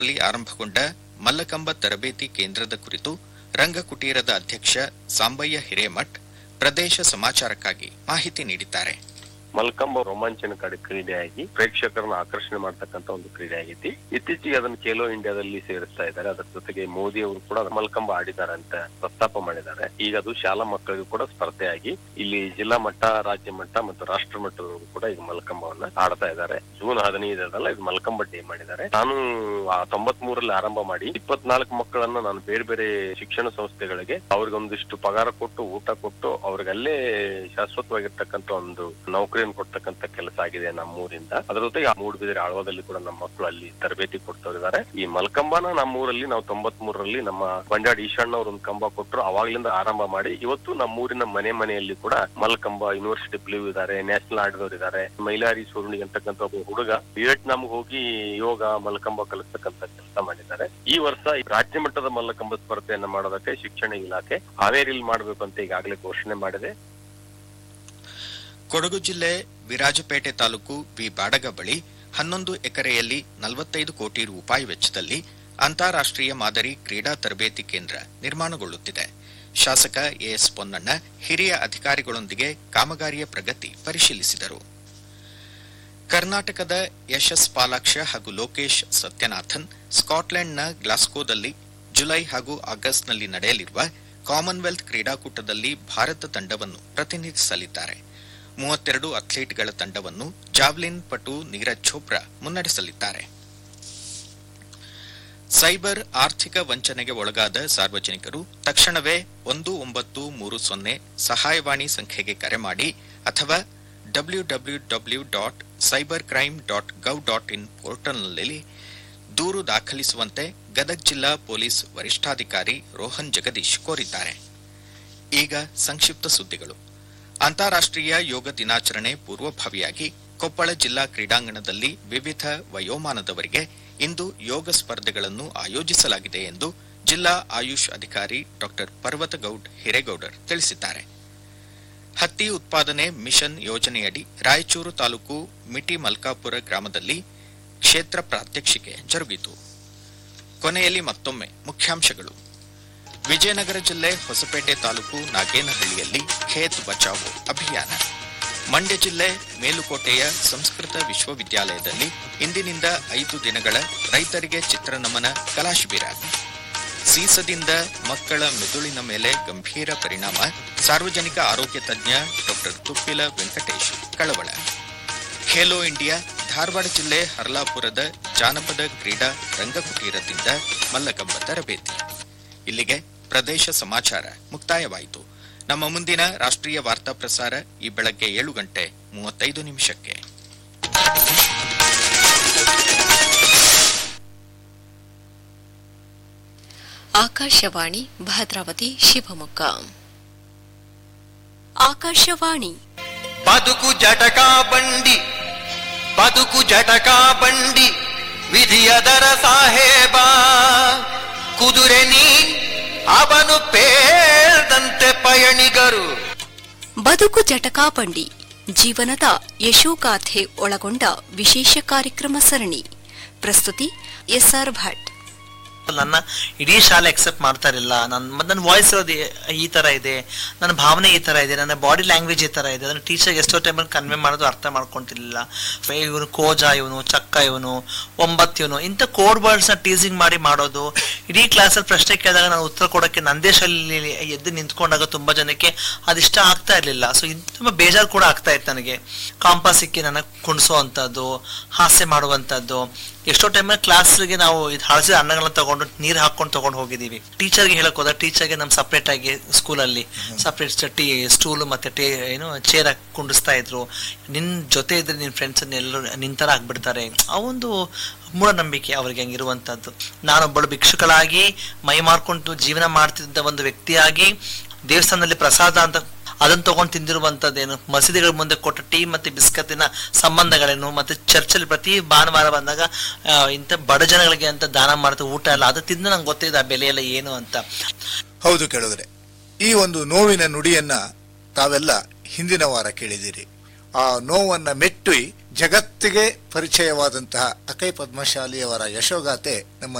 ರಲ್ಲಿ ಆರಂಭಗೊಂಡ ಮಲ್ಲಕಂಬ ತರಬೇತಿ ಕೇಂದ್ರದ ಕುರಿತು ರಂಗಕುಟೀರದ ಅಧ್ಯಕ್ಷ ಸಾಂಬಯ್ಯ ಹಿರೇಮಠ್ ಪ್ರದೇಶ ಸಮಾಚಾರಕ್ಕಾಗಿ ಮಾಹಿತಿ ನೀಡಿದ್ದಾರೆ ಮಲ್ಕಂಬ ರೋಮಾಂಚನಕಾರಿ ಕ್ರೀಡೆಯಾಗಿ ಪ್ರೇಕ್ಷಕರನ್ನ ಆಕರ್ಷಣೆ ಮಾಡ್ತಕ್ಕಂತ ಒಂದು ಕ್ರೀಡೆ ಆಗೈತಿ ಇತ್ತೀಚೆಗೆ ಅದನ್ನ ಖೇಲೋ ಇಂಡಿಯಾದಲ್ಲಿ ಸೇರಿಸ್ತಾ ಇದ್ದಾರೆ ಅದರ ಜೊತೆಗೆ ಮೋದಿ ಅವರು ಕೂಡ ಮಲ್ಕಂಬ ಆಡಿದ್ದಾರೆ ಅಂತ ಪ್ರಸ್ತಾಪ ಮಾಡಿದ್ದಾರೆ ಈಗ ಅದು ಶಾಲಾ ಮಕ್ಕಳಿಗೂ ಕೂಡ ಸ್ಪರ್ಧೆಯಾಗಿ ಇಲ್ಲಿ ಜಿಲ್ಲಾ ಮಟ್ಟ ರಾಜ್ಯ ಮಟ್ಟ ಮತ್ತು ರಾಷ್ಟ್ರ ಮಟ್ಟದವರೆಗೂ ಕೂಡ ಈಗ ಮಲ್ಕಂಬವನ್ನ ಆಡ್ತಾ ಇದ್ದಾರೆ ಜೂನ್ ಹದಿನೈದರಲ್ಲ ಇದು ಮಲ್ಕಂಬ ಡೇ ಮಾಡಿದ್ದಾರೆ ನಾನು ತೊಂಬತ್ ಮೂರಲ್ಲಿ ಆರಂಭ ಮಾಡಿ ಇಪ್ಪತ್ನಾಲ್ಕು ಮಕ್ಕಳನ್ನ ನಾನು ಬೇರೆ ಬೇರೆ ಶಿಕ್ಷಣ ಸಂಸ್ಥೆಗಳಿಗೆ ಅವ್ರಿಗೆ ಒಂದಿಷ್ಟು ಪಗಾರ ಕೊಟ್ಟು ಊಟ ಕೊಟ್ಟು ಅವ್ರಿಗೆ ಅಲ್ಲೇ ಶಾಶ್ವತವಾಗಿರ್ತಕ್ಕಂಥ ಒಂದು ನೌಕರಿಯನ್ನು ಕೊಡ್ತಕ್ಕಂಥ ಕೆಲಸ ಆಗಿದೆ ನಮ್ಮೂರಿಂದ ಅದರ ಜೊತೆಗೆ ಆ ಮೂಡುಬಿದಿರೆ ಆಳ್ವಾದಲ್ಲಿ ಕೂಡ ನಮ್ಮ ಮಕ್ಕಳು ಅಲ್ಲಿ ತರಬೇತಿ ಕೊಡ್ತಾ ಈ ಮಲ್ಕಂಬನ ನಮ್ಮೂರಲ್ಲಿ ನಾವು ತೊಂಬತ್ ಮೂರರಲ್ಲಿ ನಮ್ಮ ಬಂಡಾಡ್ ಈಶಾಣ್ಣ ಅವ್ರು ಒಂದು ಕಂಬ ಕೊಟ್ಟರು ಅವಾಗ್ಲಿಂದ ಆರಂಭ ಮಾಡಿ ಇವತ್ತು ನಮ್ಮೂರಿನ ಮನೆ ಮನೆಯಲ್ಲಿ ಕೂಡ ಮಲ್ಕಂಬ ಯೂನಿವರ್ಸಿಟಿ ಬ್ಲೂ ಇದ್ದಾರೆ ನ್ಯಾಷನಲ್ ಆಡಿದವರು ಇದ್ದಾರೆ ಮೈಲಾರಿ ಸೂರ್ಣಿ ಅಂತಕ್ಕಂಥ ಒಬ್ಬ ಹುಡುಗ ವಿಯೆಟ್ನಾಂ ಹೋಗಿ ಯೋಗ ಮಲ್ಕಂಬ ಕಲಿಸ್ತಕ್ಕಂಥ ಕೆಲಸ ಮಾಡಿದ್ದಾರೆ ಈ ವರ್ಷ ಈ ರಾಜ್ಯ ಮಟ್ಟದ ಮಲ್ಲಕಂಬ ಸ್ಪರ್ಧೆಯನ್ನ ಮಾಡೋದಕ್ಕೆ ಶಿಕ್ಷಣ ಇಲಾಖೆ ಹಾವೇರಿಯಲ್ಲಿ ಮಾಡಬೇಕು ಅಂತ ಈಗಾಗಲೇ ಘೋಷಣೆ ಮಾಡಿದೆ ಕೊಡಗು ಜಿಲ್ಲೆ ವಿರಾಜಪೇಟೆ ತಾಲೂಕು ವಿ ಬಾಡಗ ಬಳಿ ಹನ್ನೊಂದು ಎಕರೆಯಲ್ಲಿ ನಲವತ್ತೈದು ಕೋಟಿ ರೂಪಾಯಿ ವೆಚ್ಚದಲ್ಲಿ ಅಂತಾರಾಷ್ಟ್ರೀಯ ಮಾದರಿ ಕ್ರೀಡಾ ತರಬೇತಿ ಕೇಂದ್ರ ನಿರ್ಮಾಣಗೊಳ್ಳುತ್ತಿದೆ ಶಾಸಕ ಎಎಸ್ ಪೊನ್ನಣ್ಣ ಹಿರಿಯ ಅಧಿಕಾರಿಗಳೊಂದಿಗೆ ಕಾಮಗಾರಿಯ ಪ್ರಗತಿ ಪರಿಶೀಲಿಸಿದರು ಕರ್ನಾಟಕದ ಯಶಸ್ ಪಾಲಾಕ್ಷ ಹಾಗೂ ಲೋಕೇಶ್ ಸತ್ಯನಾಥನ್ ಸ್ಕಾಟ್ಲೆಂಡ್ನ ಗ್ಲಾಸ್ಕೋದಲ್ಲಿ ಜುಲೈ ಹಾಗೂ ಆಗಸ್ಟ್ನಲ್ಲಿ ನಡೆಯಲಿರುವ ಕಾಮನ್ವೆಲ್ತ್ ಕ್ರೀಡಾಕೂಟದಲ್ಲಿ ಭಾರತ ತಂಡವನ್ನು ಪ್ರತಿನಿಧಿಸಲಿದ್ದಾರೆ ಮೂವತ್ತೆರಡು ಅಥ್ಲೀಟ್ಗಳ ತಂಡವನ್ನು ಜಾವ್ಲಿನ್ ಪಟು ನೀರಜ್ ಚೋಪ್ರಾ ಮುನ್ನಡೆಸಲಿದ್ದಾರೆ ಸೈಬರ್ ಆರ್ಥಿಕ ವಂಚನೆಗೆ ಒಳಗಾದ ಸಾರ್ವಜನಿಕರು ತಕ್ಷಣವೇ ಒಂದು ಒಂಬತ್ತು ಮೂರು ಸೊನ್ನೆ ಸಹಾಯವಾಣಿ ಸಂಖ್ಯೆಗೆ ಕರೆ ಮಾಡಿ ಅಥವಾ W W W dot cyber crime dot gov dot in ಪೋರ್ಟಲ್ನಲ್ಲಿ ದೂರು ದಾಖಲಿಸುವಂತೆ ಗದಗ್ ಜಿಲ್ಲಾ ಪೊಲೀಸ್ ವರಿಷ್ಠಾಧಿಕಾರಿ ರೋಹನ್ ಜಗದೀಶ್ ಕೋರಿದ್ದಾರೆ ಈಗ ಸಂಕ್ಷಿಪ್ತ ಸುದ್ದಿಗಳು ಅಂತಾರಾಷ್ಟ್ರೀಯ ಯೋಗ ದಿನಾಚರಣೆ ಪೂರ್ವಭಾವಿಯಾಗಿ ಕೊಪ್ಪಳ ಜಿಲ್ಲಾ ಕ್ರೀಡಾಂಗಣದಲ್ಲಿ ವಿವಿಧ ವಯೋಮಾನದವರಿಗೆ ಇಂದು ಯೋಗ ಸ್ಪರ್ಧೆಗಳನ್ನು ಆಯೋಜಿಸಲಾಗಿದೆ ಎಂದು ಜಿಲ್ಲಾ ಆಯುಷ್ ಅಧಿಕಾರಿ ಡಾ ಪರ್ವತಗೌಡ್ ಹಿರೇಗೌಡರ್ ತಿಳಿಸಿದ್ದಾರೆ ಹತ್ತಿ ಉತ್ಪಾದನೆ ಮಿಷನ್ ಯೋಜನೆಯಡಿ ರಾಯಚೂರು ತಾಲೂಕು ಮಿಟಿ ಮಲ್ಕಾಪುರ ಗ್ರಾಮದಲ್ಲಿ ಕ್ಷೇತ್ರ ಪ್ರಾತ್ಯಕ್ಷಿಕೆ ಜರುಗಿತು ಕೊನೆಯಲ್ಲಿ ಮತ್ತೊಮ್ಮೆ ಮುಖ್ಯಾಂಶಗಳು ವಿಜಯನಗರ ಜಿಲ್ಲೆ ಹೊಸಪೇಟೆ ತಾಲೂಕು ನಾಗೇನಹಳ್ಳಿಯಲ್ಲಿ ಖೇತ್ ಬಚಾವೋ ಅಭಿಯಾನ ಮಂಡ್ಯ ಜಿಲ್ಲೆ ಮೇಲುಕೋಟೆಯ ಸಂಸ್ಕೃತ ವಿಶ್ವವಿದ್ಯಾಲಯದಲ್ಲಿ ಇಂದಿನಿಂದ ಐದು ದಿನಗಳ ರೈತರಿಗೆ ಚಿತ್ರನಮನ ಕಲಾಶಿಬಿರ ಸೀಸದಿಂದ ಮಕ್ಕಳ ಮೆದುಳಿನ ಮೇಲೆ ಗಂಭೀರ ಪರಿಣಾಮ ಸಾರ್ವಜನಿಕ ಆರೋಗ್ಯ ತಜ್ಞ ಡಾಕ್ಟರ್ ತುಪ್ಪಿಲ ವೆಂಕಟೇಶ್ ಕಳವಳ ಖೇಲೋ ಇಂಡಿಯಾ ಧಾರವಾಡ ಜಿಲ್ಲೆ ಹರ್ಲಾಪುರದ ಜಾನಪದ ಕ್ರೀಡಾ ರಂಗಕುಟೀರದಿಂದ ಮಲ್ಲಕಂಬ ತರಬೇತಿ ಇಲ್ಲಿಗೆ ಪ್ರದೇಶ ಸಮಾಚಾರ ಮುಕ್ತಾಯವಾಯಿತು ನಮ್ಮ ಮುಂದಿನ ರಾಷ್ಟ್ರೀಯ ವಾರ್ತಾ ಪ್ರಸಾರ ಈ ಬೆಳಗ್ಗೆ ಏಳು ಗಂಟೆ ಮೂವತ್ತೈದು ನಿಮಿಷಕ್ಕೆ ಆಕಾಶವಾಣಿ ಭದ್ರಾವತಿ ಶಿವಮೊಗ್ಗ ಆಕಾಶವಾಣಿ ಬದುಕು ಜಟಕಾ ಬಂಡಿ ಬದುಕು ಜಟಕಾ ಬಂಡಿ ವಿಧಿಯದರ ಸಾಹೇಬ ಕುದುರೆ ನೀ ಅವನು ಪೇಳ್ದಂತೆ ಪಯಣಿಗರು ಬದುಕು ಜಟಕಾಪಂಡಿ ಜೀವನದ ಯಶೋಗಾಥೆ ಒಳಗೊಂಡ ವಿಶೇಷ ಕಾರ್ಯಕ್ರಮ ಸರಣಿ ಪ್ರಸ್ತುತಿ ಎಸ್ಆರ್ ಭಟ್ ನನ್ನ ಇಡೀ ಶಾಲೆ ಅಕ್ಸೆಪ್ಟ್ ಮಾಡ್ತಾ ಇರಲಿಲ್ಲ ನನ್ನ ನನ್ನ ವಾಯ್ಸ್ ಇರೋದು ಈ ತರ ಇದೆ ನನ್ನ ಭಾವನೆ ಈ ತರ ಇದೆ ನನ್ನ ಬಾಡಿ ಲ್ಯಾಂಗ್ವೇಜ್ ಈ ತರ ಇದೆ ಅದನ್ನ ಟೀಚರ್ ಎಷ್ಟೋ ಟೈಮಲ್ಲಿ ಕನ್ವೆ ಮಾಡೋದು ಅರ್ಥ ಮಾಡ್ಕೊಂತಿರ್ಲಿಲ್ಲ ಇವನು ಕೋಜ ಇವನು ಚಕ್ಕ ಇವನು ಒಂಬತ್ತು ಇವನು ಇಂಥ ಕೋಡ್ ವರ್ಡ್ಸ್ ನ ಟೀಸಿಂಗ್ ಮಾಡಿ ಮಾಡೋದು ಇಡೀ ಕ್ಲಾಸಲ್ಲಿ ಪ್ರಶ್ನೆ ಕೇಳಿದಾಗ ನಾನು ಉತ್ತರ ಕೊಡೋಕ್ಕೆ ನಂದೇ ಶೈಲಿ ಎದ್ದು ನಿಂತ್ಕೊಂಡಾಗ ತುಂಬಾ ಜನಕ್ಕೆ ಅದಿಷ್ಟ ಆಗ್ತಾ ಇರ್ಲಿಲ್ಲ ಸೊ ತುಂಬಾ ಬೇಜಾರು ಕೂಡ ಆಗ್ತಾ ಇತ್ತು ನನಗೆ ಕಾಂಪಾಸ್ ಸಿಕ್ಕಿ ನನಗೆ ಕುಣಿಸೋ ಅಂಥದ್ದು ಹಾಸ್ಯ ಮಾಡುವಂಥದ್ದು ಎಷ್ಟೋ ಟೈಮಲ್ಲಿ ಕ್ಲಾಸ್ಗೆ ನಾವು ಇದು ಹಳಸಿದ ಅನ್ನಗಳನ್ನ ತಗೊಂಡು ನೀರು ಹಾಕೊಂಡು ತಗೊಂಡು ಹೋಗಿದ್ದೀವಿ ಟೀಚರ್ಗೆ ಹೇಳಕ್ ಹೋದ ಟೀಚರ್ಗೆ ನಮ್ ಸಪ್ರೇಟ್ ಆಗಿ ಸ್ಕೂಲಲ್ಲಿ ಸಪ್ರೇಟ್ ಟೀ ಸ್ಟೂಲ್ ಮತ್ತೆ ಟೇ ಏನು ಚೇರ್ ಹಾಕಿ ಕುಂಡಿಸ್ತಾ ಇದ್ರು ನಿನ್ ಜೊತೆ ಇದ್ರೆ ನಿನ್ ಫ್ರೆಂಡ್ಸ್ ಎಲ್ಲರೂ ನಿಂತರ ಆಗ್ಬಿಡ್ತಾರೆ ಆ ಒಂದು ಮೂಢನಂಬಿಕೆ ಅವ್ರಿಗೆ ಹಂಗಿರುವಂತದ್ದು ನಾನೊಬ್ಬಳು ಭಿಕ್ಷುಕಳಾಗಿ ಮೈ ಮಾರ್ಕೊಂಡು ಜೀವನ ಮಾಡ್ತಿದ್ದ ಒಂದು ವ್ಯಕ್ತಿಯಾಗಿ ದೇವಸ್ಥಾನದಲ್ಲಿ ಪ್ರಸಾದ ಅಂತ ಅದನ್ನ ತಗೊಂಡು ತಿಂದಿರುವಂತದ್ದೇನು ಮಸೀದಿಗಳ ಮುಂದೆ ಕೊಟ್ಟ ಟೀ ಮತ್ತೆ ಬಿಸ್ಕತ್ತಿನ ಸಂಬಂಧಗಳೇನು ಮತ್ತೆ ಚರ್ಚಲ್ಲಿ ಪ್ರತಿ ಭಾನುವಾರ ಬಂದಾಗ ಆ, ಇಂಥ ಬಡ ಜನಗಳಿಗೆ ಅಂತ ದಾನ ಮಾಡ್ತಾ ಊಟ ಎಲ್ಲ ಅದು ತಿಂದು ನಂಗೆ ಗೊತ್ತಿದೆ ಆ ಬೆಲೆ ಎಲ್ಲ ಏನು ಅಂತ ಹೌದು ಕೇಳಿದ್ರೆ ಈ ಒಂದು ನೋವಿನ ನುಡಿಯನ್ನ ತಾವೆಲ್ಲ ಹಿಂದಿನ ವಾರ ಕೇಳಿದಿರಿ ಆ ನೋವನ್ನ ಮೆಟ್ಟಿ ಜಗತ್ತಿಗೆ ಪರಿಚಯವಾದಂತಹ ಅಕೈ ಪದ್ಮಶಾಲಿಯವರ ಯಶೋಗಾಥೆ ನಮ್ಮ